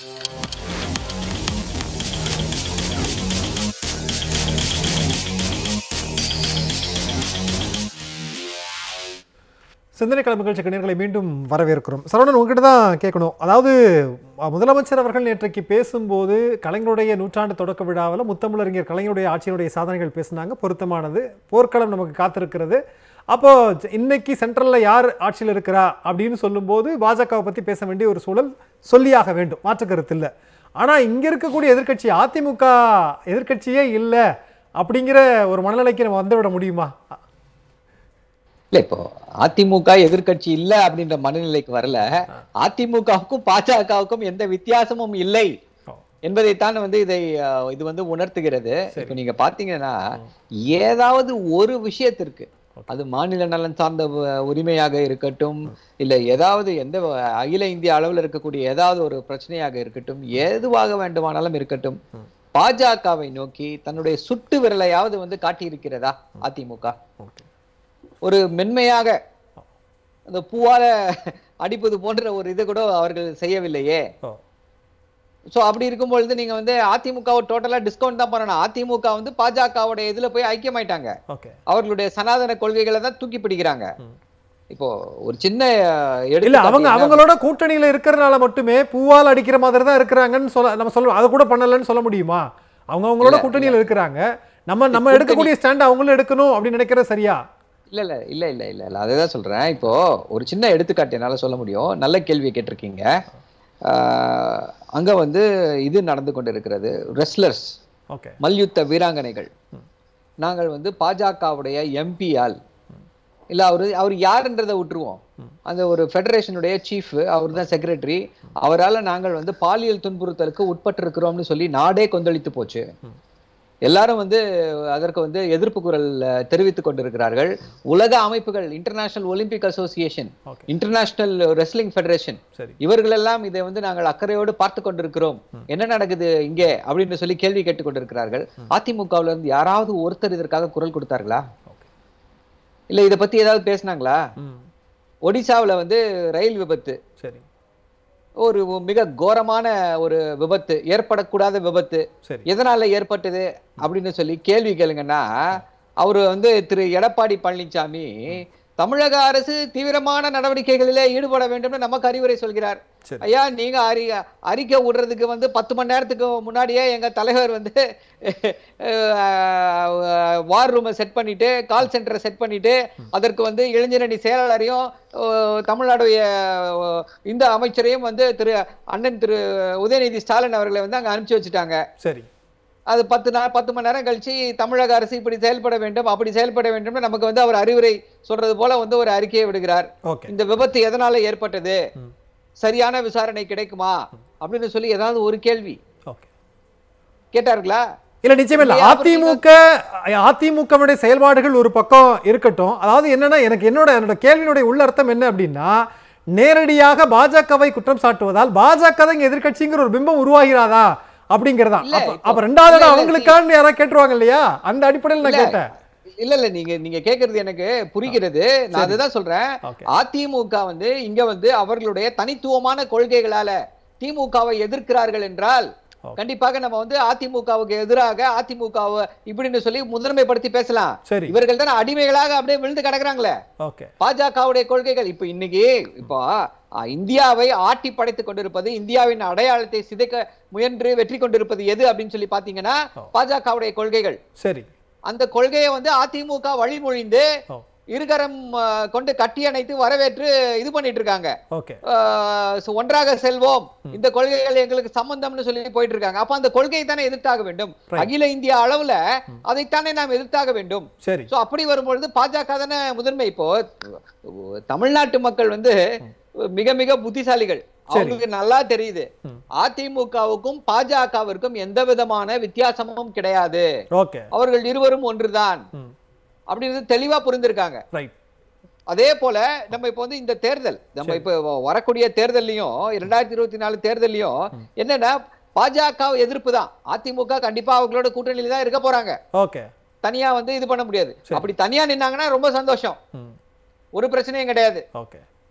சிந்தனை கிழமை நிகழ்ச்சி நேர்களை மீண்டும் வரவேற்கிறோம் சரவணன் உங்ககிட்ட தான் கேட்கணும் அதாவது அஹ், முதலமைச்சர் அவர்கள் நேற்றைக்கு பேசும்போது கலைஞருடைய நூற்றாண்டு தொடக்க விழாவில் முத்தமிழறிஞர் கலைஞருடைய ஆட்சியினுடைய சாதனைகள் பேசினாங்க பொருத்தமானது போர்க்களம் நமக்கு காத்திருக்கிறது அப்போ ஜ- இன்னைக்கு சென்ட்ரல்ல யார் ஆட்சியில் இருக்கிறா அப்படின்னு சொல்லும்போது பாஜகவை பத்தி பேச வேண்டிய ஒரு சூழல் சொல்லியாக வேண்டும் மாற்று கருத்து இல்லை ஆனா இங்க இருக்கக்கூடிய எதிர்க்கட்சி அதிமுக எதிர்க்கட்சியே இல்லை அப்படிங்கிற ஒரு மனநிலைக்கு நம்ம வந்துவிட முடியுமா இல்ல இப்போ அதிமுக எதிர்க்கட்சி இல்ல அப்படின்ற மனநிலைக்கு வரல அதிமுகவுக்கும் பாஜகவுக்கும் எந்த வித்தியாசமும் இல்லை ஓ. என்பதைத்தான் வந்து இதை அஹ், இது வந்து உணர்த்துகிறது இப்போ நீங்க பாத்தீங்கன்னா ஏதாவது ஒரு விஷயத்திற்கு அது மாநில நலன் சார்ந்த வ- உரிமையாக இருக்கட்டும் இல்ல ஏதாவது எந்த வ- அகில இந்திய அளவில் இருக்கக்கூடிய ஏதாவது ஒரு பிரச்சனையாக இருக்கட்டும் எதுவாக வேண்டுமானாலும் இருக்கட்டும் பாஜகவை நோக்கி தன்னுடைய சுட்டு விரலையாவது வந்து காட்டியிருக்கிறதா அதிமுக ஓகே ஒரு மென்மையாக அந்த பூவால அடிப்பது போன்ற ஒரு இது கூட அவர்கள் செய்யவில்லையே ஓ சோ அப்படி இருக்கும் பொழுது நீங்க வந்து அதிமுகவை டோட்டலா டிஸ்கவுண்ட் தான் பண்ணணும் அதிமுக வந்து பாஜகவோட இதுல போய் ஐக்கியமாயிட்டாங்க ஓகே அவர்களுடைய சனாதன கொள்கைகளை தான் தூக்கி பிடிக்கிறாங்க ம். இப்போ ஒரு சின்ன அஹ், இல்ல எடுத்துக்காட்டு அவங்க என்ன- அவங்களோட கூட்டணியில இருக்கிறனால மட்டுமே பூவால் அடிக்கிற மாதிரி தான் இருக்கிறாங்கன்னு சொல்ல நம்ம சொல்ல அதை கூட பண்ணலன்னு சொல்ல முடியுமா அவங்க அவங்களோட இல்ல, கூட்டணியில இருக்கிறாங்க நம்ம நம்ம கூட்டணி- எடுக்கக்கூடிய ஸ்டாண்ட் அவங்களும் எடுக்கணும் அப்படின்னு நினைக்கிறது சரியா இல்ல இல்ல இல்ல இல்ல இல்ல இல்ல அதுதான் சொல்றேன் இப்போ ஒரு சின்ன எடுத்துக்காட்டு என்னால சொல்ல முடியும் நல்ல கேள்வியை கேட்டிருக்கீங்க ஆஹ், அங்க வந்து இது நடந்து கொண்டிருக்கிறது ரெஸ்லர்ஸ் ஓகே மல்யுத்த வீராங்கனைகள் நாங்கள் வந்து பாஜகவுடைய எம்பியால் இல்ல அவரு அவர் யாருன்றதை விட்டுருவோம் அந்த ஒரு ஃபெடரேஷனுடைய சீஃப் அவர் தான் செக்ரட்டரி அவரால நாங்கள் வந்து பாலியல் துன்புறுத்தலுக்கு உட்பட்டிருக்கிறோம்னு சொல்லி நாடே கொந்தளித்து போச்சு எல்லாரும் வந்து அதற்கு வந்து எதிர்ப்பு குரல் அஹ், தெரிவித்துக் கொண்டிருக்கிறார்கள் உலக அமைப்புகள் international Olympic association okay international wrestling federation சரி இவர்கள் எல்லாம் இதை வந்து நாங்கள் அக்கறையோடு பார்த்து கொண்டிருக்கிறோம் என்ன நடக்குது இங்கே அப்படின்னு சொல்லி கேள்வி கேட்டுக் கொண்டிருக்கிறார்கள் அதிமுகவுல இருந்து யாராவது ஒருத்தர் இதற்காக குரல் கொடுத்தார்களா ஓகே இல்ல இத பத்தி ஏதாவது பேசுனாங்களா ம் ஒடிசாவுல வந்து ரயில் விபத்து சரி ஒரு மிக கோரமான ஒரு விபத்து ஏற்படக்கூடாத விபத்து சரி எதனால ஏற்பட்டது அப்படின்னு சொல்லி கேள்வி கேளுங்கன்னா அவரு வந்து திரு எடப்பாடி பழனிசாமி தமிழக அரசு தீவிரமான நடவடிக்கைகளிலே ஈடுபட வேண்டும்னு நமக்கு அறிவுரை சொல்கிறார் சரி ஐயா நீங்க அறி அறிக்கை விடுறதுக்கு வந்து பத்து மணி நேரத்துக்கு முன்னாடியே எங்க தலைவர் வந்து வார் ரூமை செட் பண்ணிட்டு கால் சென்டரை செட் பண்ணிட்டு அதற்கு வந்து இளைஞரணி செயலாளரையும் அஹ், தமிழ்நாடுடைய அஹ், இந்த அமைச்சரையும் வந்து திரு அண்ணன் திரு உதயநிதி ஸ்டாலின் அவர்களை வந்து அங்க அனுப்பிச்சு வச்சுட்டாங்க சரி அது பத்து நாள் பத்து மணி நேரம் கழிச்சு தமிழக அரசு இப்படி செயல்பட வேண்டும் அப்படி செயல்பட வேண்டும் நமக்கு வந்து அவர் அறிவுரை சொல்றது போல வந்து ஒரு அறிக்கையை விடுகிறார் ஓகே இந்த விபத்து எதனால ஏற்பட்டது ம். சரியான விசாரணை கிடைக்குமா அப்படின்னு சொல்லி ஏதாவது ஒரு கேள்வி ஓகே கேட்டார்களா இல்ல நிச்சயம் இல்ல இல்லையா, அப்புறம் அதிமுக அதிமுகவுடைய செயல்பாடுகள் ஒரு பக்கம் இருக்கட்டும் அதாவது என்னன்னா எனக்கு என்னோட என்னோட கேள்வியினுடைய உள்ளர்த்தம் என்ன அப்படின்னா நேரடியாக பாஜகவை குற்றம் சாட்டுவதால் பாஜக தான் இங்க எதிர்க்கட்சிங்கிற ஒரு பிம்பம் உருவாகிறாதா அப்படிங்கிறதா இல்ல, அப்ப இப்போ- அப்ப ரெண்டாவது இல்ல, இடம் இல்ல, அவங்களுக்கான்னு யாராவது கேட்டுருவாங்க இல்லையா அந்த அடிப்படையில் நான் இல்ல. கேட்டேன் இல்ல இல்ல நீங்க நீங்க கேக்குறது எனக்கு புரிகிறது நான் அதுதான் சொல்றேன் ஓகே அதிமுக வந்து இங்க வந்து அவர்களுடைய தனித்துவமான கொள்கைகளால திமுகவை எதிர்க்கிறார்கள் என்றால் ஓகே. கண்டிப்பாக நம்ம வந்து அதிமுகவுக்கு எதிராக அதிமுகவை இப்படின்னு சொல்லி முதன்மைப்படுத்தி பேசலாம் சரி இவர்கள் தானே அடிமைகளாக அப்படியே விழுந்து கிடக்குறாங்களே ஓகே பாஜகவுடைய கொள்கைகள் இப்ப இன்னைக்கு இப்போ அஹ், இந்தியாவை ஆட்டி படைத்துக் கொண்டிருப்பது இந்தியாவின் அடையாளத்தை சிதைக்க முயன்று வெற்றி கொண்டிருப்பது எது அப்படின்னு சொல்லி பாத்தீங்கன்னா ஓ. பாஜகவுடைய கொள்கைகள் சரி அந்த கொள்கையை வந்து அதிமுக வழிமொழிந்து ஓ இருகரம் அஹ், கொண்டு கட்டியணைத்து வரவேற்று இது பண்ணிட்டு இருக்காங்க ஓகே அஹ், so ஒன்றாக செல்வோம் இந்த கொள்கைகள் எங்களுக்கு சம்பந்தம்னு சொல்லி போயிட்டு இருக்காங்க அப்ப அந்த கொள்கையை தானே எதிர்த்தாக வேண்டும் Right. அகில இந்திய அளவுல அதைத்தானே நாம் எதிர்த்தாக வேண்டும் சரி சோ அப்படி வரும்பொழுது பாஜக தானே முதன்மை இப்போ தமிழ்நாட்டு மக்கள் வந்து மிக மிக புத்திசாலிகள் அவங்களுக்கு நல்லா தெரியுது ம். அதிமுகவுக்கும் பாஜகவிற்கும் எந்த விதமான வித்தியாசமும் கிடையாது ஓகே அவர்கள் இருவரும் ஒன்றுதான் ம் அப்படின்னு தெளிவா புரிந்திருக்காங்க ரைட் அதே போல நம்ம இப்ப வந்து இந்த தேர்தல் நம்ம இப்ப வ- வரக்கூடிய தேர்தல்லையும் இரண்டாயிரத்தி இருபத்தி நாலு தேர்தல்லையும் என்னன்னா பாஜக எதிர்ப்பு தான் அதிமுக கண்டிப்பா அவங்களோட கூட்டணியில தான் இருக்க போறாங்க ஓகே தனியா வந்து இது பண்ண முடியாது சரி. அப்படி தனியா நின்னாங்கன்னா ரொம்ப சந்தோஷம் ம் ஒரு பிரச்சனையும் கிடையாது ஓகே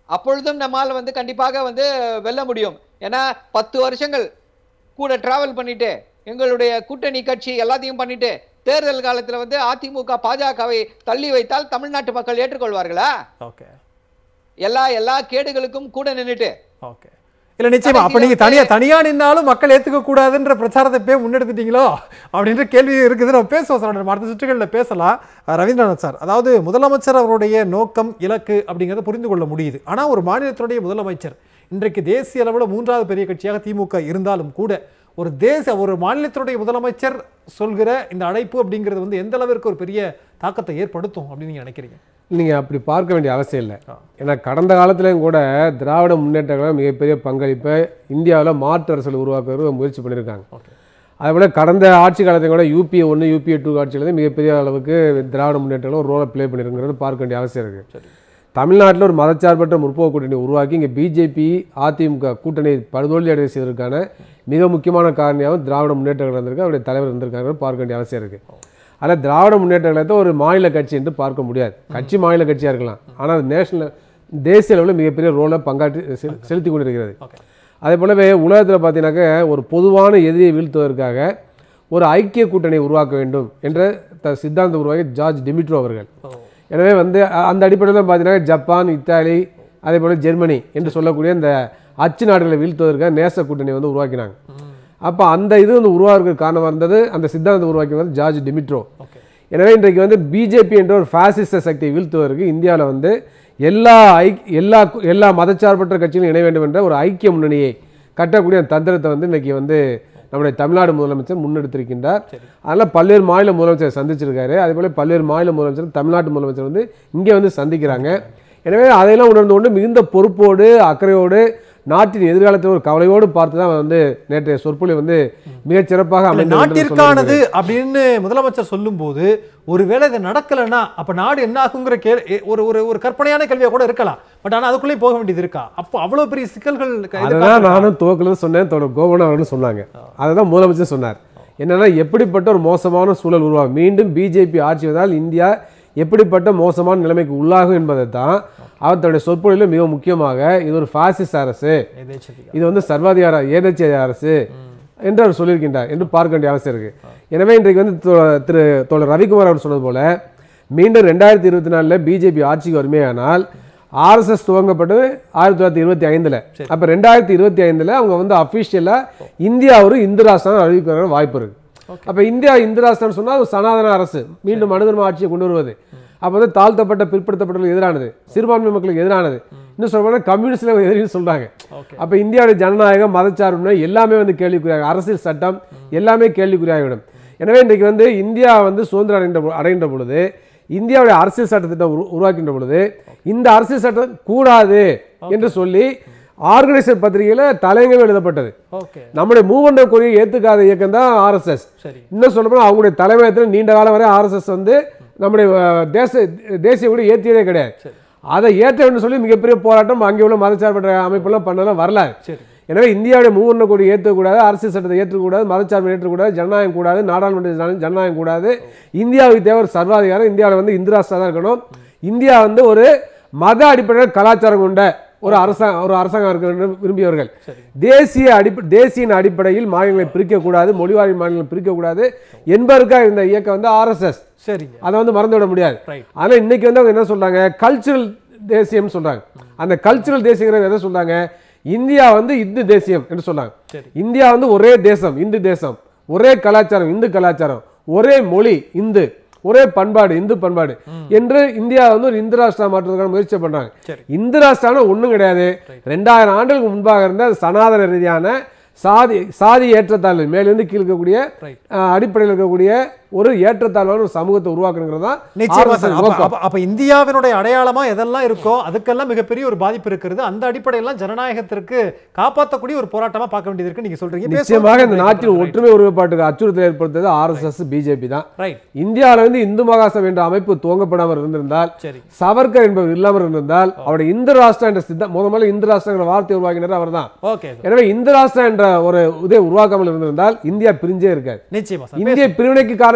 அப்பொழுதும் நம்மால வந்து கண்டிப்பாக வந்து வெல்ல முடியும் ஏன்னா பத்து வருஷங்கள் கூட டிராவல் பண்ணிட்டு எங்களுடைய கூட்டணி கட்சி எல்லாத்தையும் பண்ணிட்டு தேர்தல் காலத்துல வந்து அதிமுக பாஜகவை தள்ளி வைத்தால் தமிழ்நாட்டு மக்கள் ஏற்றுக்கொள்வார்களா ஓகே எல்லா எல்லா கேடுகளுக்கும் கூட நின்னுட்டு ஓகே இல்ல நிச்சயமா அப்ப நீங்க தனியா தனியா நின்னாலும் மக்கள் ஏத்துக்க கூடாதுன்ற பிரச்சாரத்தை போய் முன்னெடுத்துட்டீங்களோ அப்படின்ற கேள்வி இருக்குது நம்ம பேசுவோம் சார் நம்ம அடுத்த சுற்றுகளில் பேசலாம் அஹ் ரவீந்திரநாத் சார் அதாவது முதலமைச்சர் அவருடைய நோக்கம் இலக்கு அப்படிங்கிறத புரிந்து கொள்ள முடியுது ஆனா ஒரு மாநிலத்தினுடைய முதலமைச்சர் இன்றைக்கு தேசிய அளவில் மூன்றாவது பெரிய கட்சியாக திமுக இருந்தாலும் கூட ஒரு தேச ஒரு மாநிலத்தினுடைய முதலமைச்சர் சொல்கிற இந்த அழைப்பு அப்படிங்கிறது வந்து எந்த அளவிற்கு ஒரு பெரிய தாக்கத்தை ஏற்படுத்தும் அப்படின்னு நீங்க நினைக்கிறீங்க நீங்கள் அப்படி பார்க்க வேண்டிய அவசியம் இல்லை ஏன்னா கடந்த காலத்துலேயும் கூட திராவிட முன்னேற்ற கழகம் மிகப்பெரிய பங்களிப்பை இந்தியாவில் மாற்று அரசியல் உருவாக்குறது முயற்சி பண்ணியிருக்காங்க ஓகே அதேபோல் கடந்த ஆட்சி காலத்தையும் கூட யூபிஏ ஒன்று யூபிஏ டூ ஆட்சியில் மிகப்பெரிய அளவுக்கு திராவிட முன்னேற்ற கழகம் ஒரு ரோலை ப்ளே பண்ணியிருக்கிறது பார்க்க வேண்டிய அவசியம் இருக்குது சரி தமிழ்நாட்டில் ஒரு மதச்சார்பற்ற முற்போக்கு கூட்டணி உருவாக்கி இங்கே பிஜேபி அதிமுக கூட்டணி படுதோல்வி அடைய செய்வதற்கான மிக முக்கியமான காரணியாகவும் திராவிட முன்னேற்ற கழகம் இருந்திருக்கு அவருடைய தலைவர் இருந்திருக்காங்க பார்க்க வேண்டிய அவசியம் இருக்குது ஆனால் திராவிட முன்னேற்ற கழகத்தை ஒரு மாநில கட்சி என்று பார்க்க முடியாது கட்சி மாநில கட்சியாக இருக்கலாம் ஆனால் அது நேஷனல் தேசிய அளவில் மிகப்பெரிய ரோலை பங்காற்றி செ- செலுத்தி கொண்டிருக்கிறது ஓகே அதே போலவே உலகத்தில் பார்த்தீங்கன்னாக்க ஒரு பொதுவான எதிரியை வீழ்த்துவதற்காக ஒரு ஐக்கிய கூட்டணி உருவாக்க வேண்டும் என்ற த சித்தாந்தம் உருவாக்கி ஜார்ஜ் டிமிட்ரோ அவர்கள் ஓ எனவே வந்து அ- அந்த அடிப்படையில் தான் பார்த்தீங்கன்னா ஜப்பான் இத்தாலி அதே போல் ஜெர்மனி என்று சொல்லக்கூடிய இந்த அச்சு நாடுகளை வீழ்த்துவதற்காக நேச கூட்டணி வந்து உருவாக்கினாங்க அப்போ அந்த இது வந்து உருவாக்குறதுக்கு காரணமாக இருந்தது அந்த சித்தாந்தத்தை உருவாக்கினது ஜார்ஜ் டிமிட்ரோ ஓகே எனவே இன்றைக்கு வந்து பிஜேபி என்ற ஒரு பாசிச சக்தியை வீழ்த்துவதற்கு இந்தியாவில் வந்து எல்லா ஐ எல்லா கு- எல்லா மதச்சார்பற்ற கட்சிகளும் இணைய வேண்டும் என்ற ஒரு ஐக்கிய முன்னணியை கட்டக்கூடிய அந்த தந்திரத்தை வந்து இன்னைக்கு வந்து நம்முடைய தமிழ்நாடு முதலமைச்சர் முன்னெடுத்திருக்கின்றார் அதனால் பல்வேறு மாநில முதலமைச்சர் சந்திச்சிருக்காரு அதே போல பல்வேறு மாநில முதலமைச்சர் தமிழ்நாட்டு முதலமைச்சர் வந்து இங்கே வந்து சந்திக்கிறாங்க எனவே அதையெல்லாம் உணர்ந்து கொண்டு மிகுந்த பொறுப்போடு அக்கறையோடு நாட்டின் எதிர்காலத்தை ஒரு கவலையோடு பார்த்து தான் வந்து நேற்றைய சொற்பொழிவு வந்து மிகச் சிறப்பாக இல்ல, அமைந்தது என்று நாட்டிற்கானது அப்படின்னு முதலமைச்சர் சொல்லும்போது ஒருவேளை இது நடக்கலைன்னா அப்ப நாடு என்ன ஆகுங்கிற கே எ- ஒரு ஒரு ஒரு கற்பனையான கேள்வியா கூட இருக்கலாம் பட் ஆனா அதுக்குள்ளேயும் போக வேண்டியது இருக்கா அப்போ அவ்வளவு பெரிய சிக்கல்கள் க- அதுதான் எதிர்காலத்துல- நானும் துவக்கில் சொன்னேன் தோட கோவன் அவர்கள் சொன்னாங்க அதை தான் முதலமைச்சர் சொன்னார் என்னன்னா எப்படிப்பட்ட ஒரு மோசமான சூழல் உருவாகும் மீண்டும் பிஜேபி ஆட்சி வந்தால் இந்தியா எப்படிப்பட்ட மோசமான நிலைமைக்கு உள்ளாகும் என்பதை தான் அவர் தன்னுடைய சொற்பொழிவில் மிக முக்கியமாக இது ஒரு பாசிச அரசு எதேச்சதிகா. இது வந்து சர்வாதிகார ஏதேச்ச அரசு என்று அவர் சொல்லியிருக்கின்றார் என்று பார்க்க வேண்டிய அவசியம் இருக்கு எனவே இன்றைக்கு வந்து தோ- திரு தோழர் ரவிக்குமார் அவர் சொன்னது போல மீண்டும் ரெண்டாயிரத்தி இருபத்தி நாலில் பிஜேபி ஆட்சிக்கு வருமேயானால் ஆர்எஸ்எஸ் துவங்கப்பட்டது ஆயிரத்தி தொள்ளாயிரத்தி இருபத்தி ஐந்தில் அப்போ ரெண்டாயிரத்தி இருபத்தி ஐந்தில் அவங்க வந்து அஃபிஷியலாக இந்தியா ஒரு இந்து ராஷ்டிரம் அறிவிக்கிற வாய்ப்பு இருக்கு அப்போ இந்தியா இந்து ராஷ்டிரம் சொன்னால் ஒரு சனாதன அரசு மீண்டும் மனிதர்ம ஆட்சியை கொண்டு வருவது அப்போ வந்து தாழ்த்தப்பட்ட பிற்படுத்தப்பட்டவர்களுக்கு எதிரானது சிறுபான்மை மக்களுக்கு எதிரானது இன்னும் சொல்ல கம்யூனிஸ்ட்ல எதிரின்னு சொல்றாங்க ஓகே அப்ப இந்தியாவுடைய ஜனநாயகம் மதச்சார்புமை எல்லாமே வந்து கேள்விக்குறியாக அரசியல் சட்டம் எல்லாமே கேள்விக்குறியாகிவிடும் எனவே இன்றைக்கு வந்து இந்தியா வந்து சுதந்திரம் அடைந்த பொ- அடைகின்ற பொழுது இந்தியாவுடைய அரசியல் சட்டத்திட்டம் உரு உருவாக்கின்ற பொழுது இந்த அரசியல் சட்டம் கூடாது என்று சொல்லி ஆர்கனைசர் பத்திரிகையில தலையங்கம் எழுதப்பட்டது ஓகே நம்முடைய மூவண்ட கொள்கையை ஏத்துக்காத இயக்கம் தான் ஆர்எஸ்எஸ் சரி இன்னும் சொல்லப்போனால் அவங்களுடைய தலைமையத்தில் நீண்ட காலம் வரை ஆர்எஸ்எஸ் வந்து நம்முடைய அஹ், தேச தேசிய கொடி ஏற்றியதே கிடையாது சரி. அதை ஏற்ற வேண்டும் சொல்லி மிகப்பெரிய போராட்டம் அங்கே உள்ள மதச்சார்பற்ற அமைப்பெல்லாம் பண்ணலாம் வரலாறு சரி எனவே இந்தியாவுடைய மூவண்ண கொடி ஏற்றக்கூடாது அரசியல் சட்டத்தை ஏற்றக்கூடாது மதச்சார்பை ஏற்றக்கூடாது ஜனநாயகம் கூடாது நாடாளுமன்ற ஜன- ஜனநாயகம் கூடாது இந்தியாவுக்கு தேவை ஒரு சர்வாதிகாரம் இந்தியாவில் வந்து இந்திராஷ்டிரா தான் இருக்கணும் இந்தியா வந்து ஒரு மத அடிப்படையில் கலாச்சாரம் கொண்ட ஒரு அரசாங்கம் ஒரு அரசாங்கம் இருக்க வேண்டும் விரும்பியவர்கள் சரி தேசிய அடிப்ப தேசியின் அடிப்படையில் மாநிலங்களை பிரிக்கக்கூடாது மொழிவாரி மாநிலங்களை பிரிக்கக்கூடாது என்பதற்காக இந்த இயக்கம் வந்து ஆர்எஸ்எஸ் சரிங்க அதை வந்து மறந்து விட முடியாது ரைட் ஆனால் இன்னைக்கு வந்து அவங்க என்ன சொல்றாங்க கல்ச்சுரல் தேசியம் சொல்றாங்க அந்த கல்ச்சுரல் தேசியங்கிறது எதை சொல்றாங்க இந்தியா வந்து இந்து தேசியம் என்று சொல்றாங்க சரி இந்தியா வந்து ஒரே தேசம் இந்து தேசம் ஒரே கலாச்சாரம் இந்து கலாச்சாரம் ஒரே மொழி இந்து ஒரே பண்பாடு இந்து பண்பாடு என்று இந்தியா வந்து ஒரு இந்து ராஷ்டிரா மாற்றுவதற்கான முயற்சி பண்றாங்க சரி இந்து ராஷ்டிரான ஒண்ணும் கிடையாது ரெண்டாயிரம் ஆண்டுகளுக்கு முன்பாக இருந்த சனாதன ரீதியான சாதி சாதி ஏற்றத்தாழ்வு மேலிருந்து கீழ் இருக்கக்கூடிய ரைட் அஹ், அடிப்படையில் இருக்கக்கூடிய ஒரு ஏற்றத்தாழ்வான ஒரு சமூகத்தை உருவாக்கணுங்கிறது தான் நிச்சயமா RSS சார் அப்ப- நோக்கம். அப்ப- அப்ப இந்தியாவினுடைய அடையாளமா எதெல்லாம் இருக்கோ அதுக்கெல்லாம் மிகப்பெரிய ஒரு பாதிப்பு இருக்கிறது அந்த அடிப்படையெல்லாம் ஜனநாயகத்திற்கு காப்பாற்றக்கூடிய ஒரு போராட்டமா பார்க்க வேண்டியது இருக்கு நீங்க சொல்றீங்க நிச்சயமாக இந்த நாட்டின் ஒற்றுமை ஒருமைப்பாட்டுக்கு அச்சுறுத்தல் ஏற்படுத்தது ஆர்எஸ்எஸ் பிஜேபி தான் ரைட் இந்தியாவில் வந்து இந்து மகாசபை என்ற அமைப்பு துவங்கப்படாமல் இருந்திருந்தால் சரி சவர்கர் என்பவர் இல்லாமல் இருந்திருந்தால் அவருடைய இந்து ராஷ்டிரா என்ற சித்த முத முதல்ல இந்து ராஷ்டிரங்கிற வார்த்தை உருவாக்கினார் அவர்தான் ஓகே எனவே இந்து ராஷ்டிரா என்ற ஒரு இதை உருவாக்காமல் இருந்திருந்தால் இந்தியா பிரிஞ்சே இருக்காது நிச்சயமா சார் இந்திய பிரிவினைக்கு காரணம்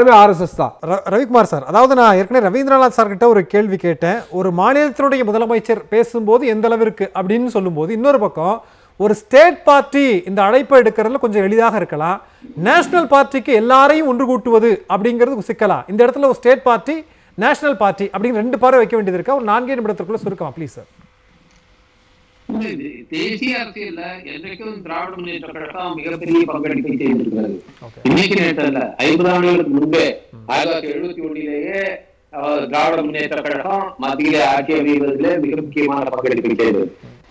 காரணமே ஆர்எஸ்எஸ் தான் ர- ரவிக்குமார் சார் அதாவது நான் ஏற்கனவே ரவீந்திரநாத் சார் கிட்ட ஒரு கேள்வி கேட்டேன் ஒரு மாநிலத்தினுடைய முதலமைச்சர் பேசும்போது எந்த அளவிற்கு அப்படின்னு சொல்லும்போது இன்னொரு பக்கம் ஒரு ஸ்டேட் பார்ட்டி இந்த அழைப்பை எடுக்கிறதுல கொஞ்சம் எளிதாக இருக்கலாம் நேஷனல் பார்ட்டிக்கு எல்லாரையும் ஒன்று கூட்டுவது அப்படிங்கிறது சிக்கலாம் இந்த இடத்துல ஒரு ஸ்டேட் பார்ட்டி நேஷனல் பார்ட்டி அப்படிங்கிற ரெண்டு பார்வை வைக்க வேண்டியது இருக்கா ஒரு நான்கே நிமிடத்திற்குள்ள சுருக்கமா ப்ளீஸ் சார் இல்ல, இது தேசிய அரசியல்ல என்றைக்கும் திராவிட முன்னேற்ற கழகம் மிகப்பெரிய பங்களிப்பை செய்திருக்கிறது Okay. இன்னைக்கு நேற்று அல்ல ஐம்பது ஆண்டுகளுக்கு முன்பே ஆயிரத்தி தொள்ளாயிரத்தி எழுபத்தி ஒன்னிலேயே அஹ், திராவிட முன்னேற்ற கழகம் மத்தியிலே ஆட்சி அமைவதிலே மிக முக்கியமான பங்களிப்பை செய்தது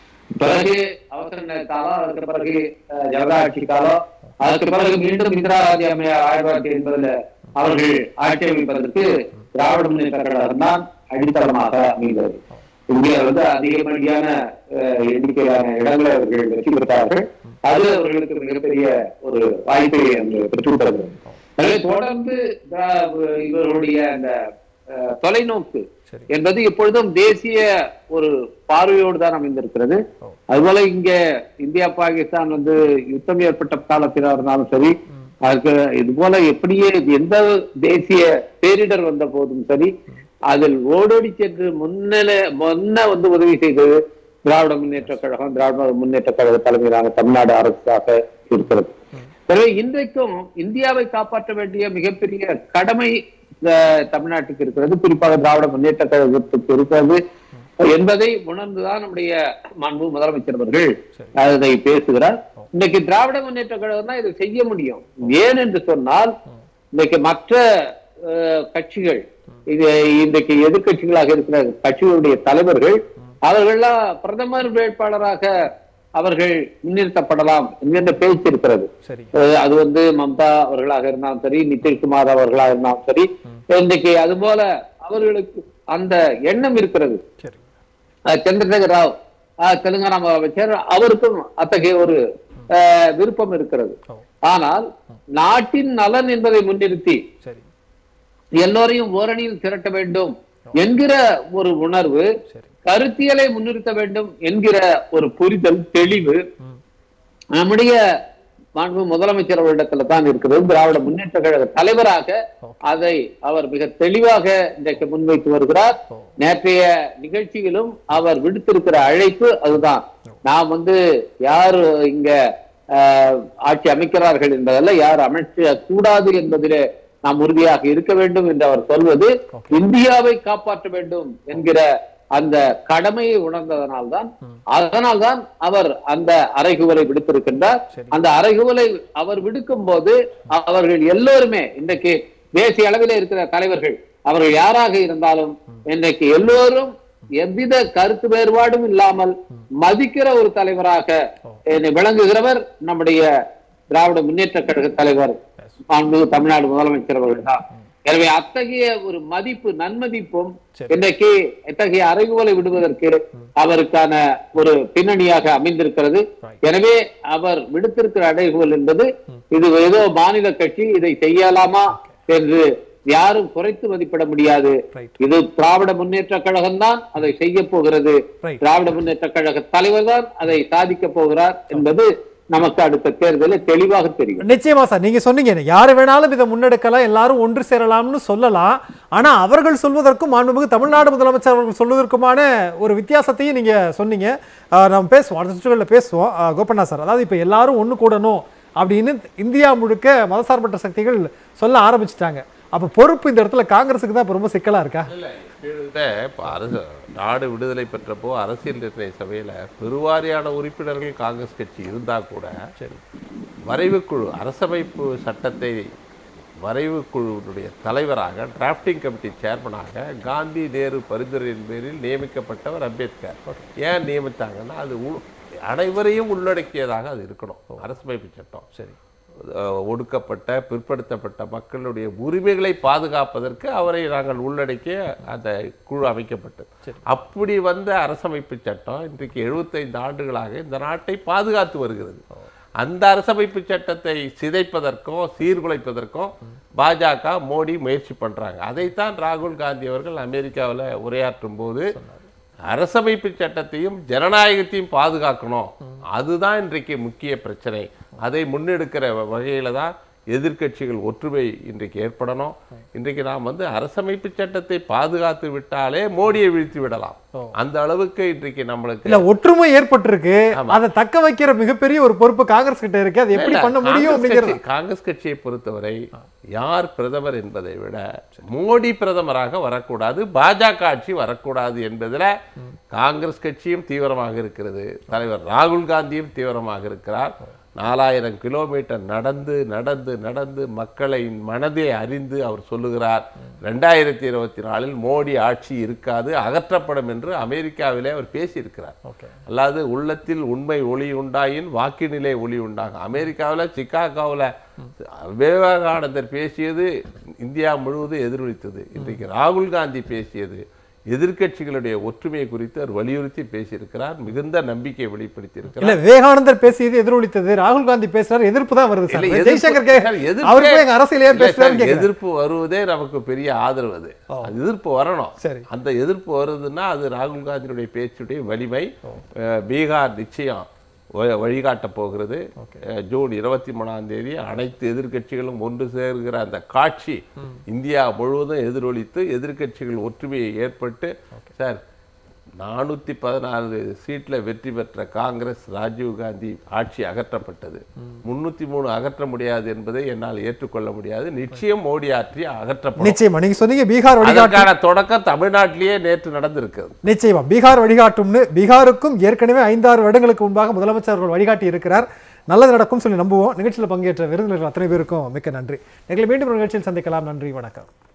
பிறகு அவசர நிலை காலம் அதுக்கு பிறகு அஹ், ஜனதா ஆட்சி காலம் அதுக்கு பிறகு மீண்டும் இந்திரா காந்தி அம்மையார் ஆயிரத்தி தொள்ளாயிரத்தி எண்பதுல அவர்கள் ஆட்சி அமைப்பதற்கு திராவிட முன்னேற்ற கழகம் தான் அடித்தளமாக அமைந்தது இந்தியாவில் வந்து அதிகப்படியான அஹ், எண்ணிக்கையிலான இடங்களை அவர்கள் வெற்றி பெற்றார்கள் அது அவர்களுக்கு மிகப்பெரிய ஒரு வாய்ப்பை அங்கு பெற்றுத் தருகிறது எனவே தொடர்ந்து திரா- இவர்களுடைய அந்த அஹ், தொலைநோக்கு சரி. என்பது எப்பொழுதும் தேசிய ஒரு பார்வையோடு தான் அமைந்திருக்கிறது அதுபோல இங்க இந்தியா பாகிஸ்தான் வந்து யுத்தம் ஏற்பட்ட காலத்தில் இருந்தாலும் சரி அதுக்கு இது போல எப்படியே எந்த தேசிய பேரிடர் வந்த போதும் சரி அதில் ஓடோடி சென்று முன்னிலை முன்ன வந்து உதவி செய்தது திராவிட முன்னேற்ற கழகம் திராவிட முன்னேற்ற கழக தலைமையிலான தமிழ்நாடு அரசாக இருக்கிறது எனவே இன்றைக்கும் இந்தியாவை காப்பாற்ற வேண்டிய மிகப்பெரிய கடமை அஹ், தமிழ்நாட்டுக்கு இருக்கிறது குறிப்பாக திராவிட முன்னேற்ற கழகத்துக்கு இருக்கிறது என்பதை உணர்ந்துதான் நம்முடைய மாண்பு முதலமைச்சர் அவர்கள் அதை பேசுகிறார் இன்னைக்கு திராவிட முன்னேற்ற கழகம் தான் இதை செய்ய முடியும் ஏன் என்று சொன்னால் இன்னைக்கு மற்ற அஹ், கட்சிகள் இது இன்றைக்கு எதிர்க்கட்சிகளாக இருக்கிற கட்சிகளுடைய தலைவர்கள் அவர்கள்லாம் பிரதமர் வேட்பாளராக அவர்கள் முன்னிறுத்தப்படலாம் என்கின்ற பேச்சு இருக்கிறது சரி அஹ் அது வந்து மம்தா அவர்களாக இருந்தாலும் சரி நிதிஷ்குமார் அவர்களாக இருந்தாலும் சரி இன்றைக்கு அது போல அவர்களுக்கு அந்த எண்ணம் இருக்கிறது சரி அஹ் சந்திரசேகர் ராவ் அஹ் தெலுங்கானா முதலமைச்சர் அவருக்கும் அத்தகைய ஒரு அஹ், விருப்பம் இருக்கிறது ஓ. ஆனால் நாட்டின் நலன் என்பதை முன்னிறுத்தி சரி எல்லோரையும் ஓரணியில் திரட்ட வேண்டும் என்கிற ஒரு உணர்வு சரி கருத்தியலை முன்னிறுத்த வேண்டும் என்கிற ஒரு புரிதல் தெளிவு ம். நம்முடைய மாண்பு முதலமைச்சர் அவரிடத்துல தான் இருக்கிறது திராவிட முன்னேற்ற கழக தலைவராக அதை அவர் மிக தெளிவாக இன்றைக்கு முன்வைத்து வருகிறார் ஓ. நேற்றைய நிகழ்ச்சியிலும் அவர் விடுத்திருக்கிற அழைப்பு அதுதான் நாம் வந்து யார் இங்க ஆஹ், ஆட்சி அமைக்கிறார்கள் என்பதல்ல யார் அமைக்க கூடாது என்பதிலே நாம் உறுதியாக இருக்க வேண்டும் என்று அவர் சொல்வது இந்தியாவை காப்பாற்ற வேண்டும் என்கிற அந்த கடமையை உணர்ந்ததனால்தான் அதனால்தான் அவர் அந்த அறைகூவலை விடுத்திருக்கின்றார் சரி. அந்த அறைகூவலை அவர் விடுக்கும் போது அவர்கள் எல்லோருமே இன்றைக்கு தேசிய அளவில் இருக்கிற தலைவர்கள் அவர்கள் யாராக இருந்தாலும் இன்றைக்கு எல்லோரும் எவ்வித கருத்து வேறுபாடும் இல்லாமல் மதிக்கிற ஒரு தலைவராக என்னை விளங்குகிறவர் நம்முடைய திராவிட முன்னேற்ற கழக தலைவர் மாண்புமிகு தமிழ்நாடு முதலமைச்சர் அவர்கள் தான் எனவே அத்தகைய ஒரு மதிப்பு நன்மதிப்பும் சரி. இன்றைக்கு இத்தகைய அறைகூவலை விடுவதற்கு அவருக்கான ஒரு பின்னணியாக அமைந்திருக்கிறது Right. எனவே அவர் விடுத்திருக்கிற அறைகூவல் என்பது இது ஏதோ மாநில கட்சி இதை செய்யலாமா என்று யாரும் குறைத்து மதிப்பிட முடியாது Right. இது திராவிட முன்னேற்ற கழகம் தான் அதை செய்ய போகிறது Right. திராவிட முன்னேற்ற கழக தலைவர் தான் அதை சாதிக்க போகிறார் என்பது நமக்கு அடுத்த தேர்தலில் தெளிவாக தெரியும் நிச்சயமா சார் நீங்க சொன்னீங்க யாரு வேணாலும் இதை முன்னெடுக்கலாம் எல்லாரும் ஒன்று சேரலாம்னு சொல்லலாம் ஆனா அவர்கள் சொல்வதற்கும் மாண்புமிகு தமிழ்நாடு முதலமைச்சர் அவர்கள் சொல்வதற்குமான ஒரு வித்தியாசத்தையும் நீங்க சொன்னீங்க ஆஹ் நம்ம பேசுவோம் அடுத்த சுற்றுகளில் பேசுவோம் ஆஹ் கோபண்ணா சார் அதாவது இப்போ எல்லாரும் ஒன்று கூடணும் அப்படின்னு இந்தியா முழுக்க மதசார்பற்ற சக்திகள் சொல்ல ஆரம்பிச்சிட்டாங்க அப்போ பொறுப்பு இந்த இடத்துல காங்கிரஸுக்கு தான் இப்போ ரொம்ப சிக்கலா இருக்கா கிட்டத்தட்ட இப்போ அரசு நாடு விடுதலை பெற்றப்போ அரசியல் நிர்ணய சபையில் பெருவாரியான உறுப்பினர்கள் காங்கிரஸ் கட்சி இருந்தால் கூட சரி வரைவுக்குழு அரசமைப்பு சட்டத்தை வரைவுக்குழுவினுடைய தலைவராக டிராஃப்டிங் கமிட்டி சேர்மனாக காந்தி நேரு பரிந்துரையின் பேரில் நியமிக்கப்பட்டவர் அம்பேத்கர் ஏன் நியமித்தாங்கன்னா அது உள்- அனைவரையும் உள்ளடக்கியதாக அது இருக்கணும் அரசமைப்பு சட்டம் சரி அஹ் ஒடுக்கப்பட்ட பிற்படுத்தப்பட்ட மக்களுடைய உரிமைகளை பாதுகாப்பதற்கு அவரை நாங்கள் உள்ளடக்கிய அந்த குழு அமைக்கப்பட்டது அப்படி வந்த அரசமைப்பு சட்டம் இன்றைக்கு எழுபத்தைந்து ஆண்டுகளாக இந்த நாட்டை பாதுகாத்து வருகிறது அந்த அரசமைப்பு சட்டத்தை சிதைப்பதற்கும் சீர்குலைப்பதற்கும் பாஜக மோடி முயற்சி பண்றாங்க அதைத்தான் ராகுல் காந்தி அவர்கள் அமெரிக்காவில் உரையாற்றும் போது அரசமைப்பு சட்டத்தையும் ஜனநாயகத்தையும் பாதுகாக்கணும் அதுதான் இன்றைக்கு முக்கிய பிரச்சனை அதை முன்னெடுக்கிற வகையில தான் எதிர்க்கட்சிகள் ஒற்றுமை இன்றைக்கு ஏற்படணும் இன்றைக்கு நாம் வந்து அரசமைப்பு சட்டத்தை பாதுகாத்து விட்டாலே மோடியை வீழ்த்தி விடலாம் அந்த அளவுக்கு இன்றைக்கு நம்மளுக்கு இல்ல ஒற்றுமை ஏற்பட்டிருக்கு அதை தக்க வைக்கிற மிகப்பெரிய ஒரு பொறுப்பு காங்கிரஸ் கிட்ட இருக்கு அது எப்படி இல்ல, பண்ண முடியும் காங்கிரஸ் அப்படிங்கிறது கட்சி- காங்கிரஸ் கட்சியை பொறுத்தவரை யார் பிரதமர் என்பதை விட மோடி பிரதமராக வரக்கூடாது பாஜக ஆட்சி வரக்கூடாது என்பதுல காங்கிரஸ் கட்சியும் தீவிரமாக இருக்கிறது தலைவர் ராகுல் காந்தியும் தீவிரமாக இருக்கிறார் நாலாயிரம் கிலோமீட்டர் நடந்து நடந்து நடந்து மக்களின் மனதை அறிந்து அவர் சொல்லுகிறார் ரெண்டாயிரத்தி இருபத்தி நாலில் மோடி ஆட்சி இருக்காது அகற்றப்படும் என்று அமெரிக்காவிலே அவர் பேசியிருக்கிறார் அல்லாது உள்ளத்தில் உண்மை ஒளி உண்டாயின் வாக்குநிலை ஒளி உண்டாகும் அமெரிக்காவில் சிக்காகோவில் விவேகானந்தர் பேசியது இந்தியா முழுவதும் எதிரொலித்தது இன்றைக்கு ராகுல் காந்தி பேசியது எதிர்க்கட்சிகளுடைய ஒற்றுமை குறித்து அவர் வலியுறுத்தி பேசியிருக்கிறார் மிகுந்த நம்பிக்கை வெளிப்படுத்தியிருக்கிறார் இல்ல விவேகானந்தர் பேசியது எதிரொலித்தது ராகுல் காந்தி பேசுறாரு எதிர்ப்பு தான் வருது சார் இல்ல, எதிர்ப்பு- ஜெய்சங்கர் கே சார், எதிர்ப்பே- அவரு போய் எங்க அரசியல் ஏன் இல்ல, பேசுறாருன்னு சார், கேக்குறேன். எதிர்ப்பு வருவதே நமக்கு பெரிய ஆதரவு அது அது எதிர்ப்பு வரணும் சரி. அந்த எதிர்ப்பு வருதுன்னா அது ராகுல் காந்தியினுடைய பேச்சுடைய வலிமை அஹ், பீகார் நிச்சயம் வ- வழிகாட்டப் போகிறது அஹ், ஜூன் இருபத்தி மூணாம் தேதி அனைத்து எதிர்க்கட்சிகளும் ஒன்று சேர்கிற அந்த காட்சி இந்தியா முழுவதும் எதிரொலித்து எதிர்க்கட்சிகள் ஒற்றுமையை ஏற்பட்டு சார் நானூத்தி பதினாலு சீட்ல வெற்றி பெற்ற காங்கிரஸ் ராஜீவ் காந்தி ஆட்சி அகற்றப்பட்டது முன்னூத்தி மூணு அகற்ற முடியாது என்பதை என்னால் ஏற்றுக்கொள்ள முடியாது நிச்சயம் மோடி ஆட்சி அகற்றப்படும் நிச்சயமா நீங்க சொன்னீங்க பீகார் வழிகாட்டும் அதற்கான தொடக்கம் தமிழ்நாட்டிலேயே நேற்று நடந்திருக்கிறது நிச்சயமா பீகார் வழிகாட்டும்னு பீகாருக்கும் ஏற்கனவே ஐந்தாறு வருடங்களுக்கு முன்பாக முதலமைச்சர் அவர்கள் வழிகாட்டி இருக்கிறார் நல்லது நடக்கும் சொல்லி நம்புவோம் நிகழ்ச்சியில் பங்கேற்ற விருந்தினர்கள் அத்தனை பேருக்கும் மிக்க நன்றி எங்களை மீண்டும் ஒரு நிகழ்ச்சியில் சந்திக்கலாம் நன்றி வணக்கம்